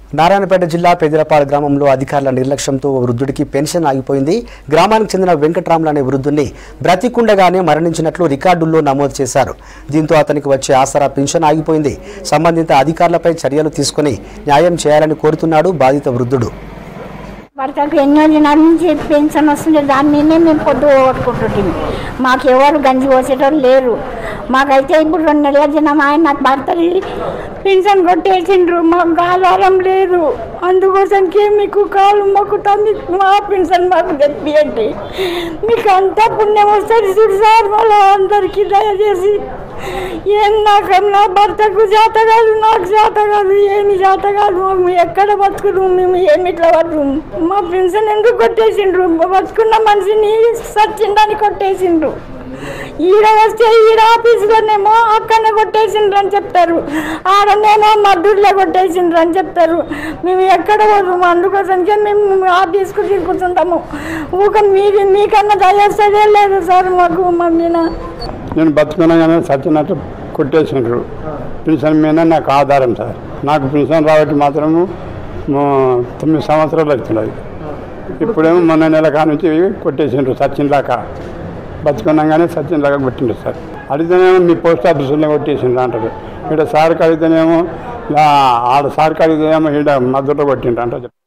నారాయణపేట జిల్లా పెదిరపాడు గ్రామంలో అధికారుల నిర్లక్ష్యంతో ఓ వృద్ధుడికి పెన్షన్ ఆగిపోయింది గ్రామానికి చెందిన వెంకట్రాములు అనే వృద్ధుడిని బ్రతికుండగానే మరణించినట్లు రికార్డుల్లో నమోదు చేశారు దీంతో అతనికి వచ్చే ఆసరా పెన్షన్ ఆగిపోయింది సంబంధిత అధికారులపై చర్యలు తీసుకుని న్యాయం చేయాలని కోరుతున్నాడు బాధిత వృద్ధుడు భర్తకు ఎన్నో దినాల నుంచి పెన్షన్ వస్తుంది దాని మీదనే మేము పొద్దు కొట్టుకుంటుంటాం మాకు ఎవరు గంజి పోసేటోళ్ళు లేరు మాకైతే ఇప్పుడు రెండు నెలల దినం ఆయన నాకు భర్తది పెన్షన్ కొట్టేసిండ్రు మాకు ఆధారం లేదు అందుకోసంకే మీకు కాలు మొక్కుతా మీకు మా పెన్షన్ మాకు తెప్పియండి మీకు అంతా పుణ్యం వస్తుంది చూడు సార్ మళ్ళీ అందరికీ దయచేసి ఏం నాకు నా భర్తకు చేత కాదు నాకు చేత కాదు ఏమి చేత కాదు మేము ఎక్కడ బతుకుదు మేము ఏమి ఇట్లా బతుకు మా పెన్షన్ ఎందుకు కొట్టేసిండ్రు బతుకున్న మనిషిని సచ్చిందని కొట్టేసిండ్రు ఈడ వస్తే ఈడ ఆఫీసులోనేమో అక్కడనే కొట్టేసిండ్రు అని చెప్తారు ఆడనేమో మడ్డూర్లో కొట్టేసిండ్రు అని చెప్తారు మేము ఎక్కడ పోదు అందుకోసంకే మేము ఆఫీస్కు తిరుగుతుంటాము ఊక మీది మీకన్నా దయస్తేదే లేదు సార్ మాకు మా మీద నేను బతుకునగానే సచ్చినట్టు కొట్టేసిండ్రు పెన్షన్ మీద నాకు ఆధారం సార్ నాకు పెన్షన్ రాబట్టి మాత్రము మో- తొమ్మిది సంవత్సరాలు అవుతున్నాయి ఇప్పుడేమో మొన్న నెల కానుంచి కొట్టేసిండ్రు సచిన్లాక బతుకున్నాగానే సచిన్లాగా కొట్టిండ్రు సార్ అడిగితేనేమో మీ పోస్ట్ ఆఫీసులో కొట్టేసిండ్రు అంటారు ఇక్కడ సార్కి అడిగితేనేమో ఆ, ఆడ సార్కి అడిగితేనేమో ఈడ మద్దతు కొట్టిండ్రు అంటారు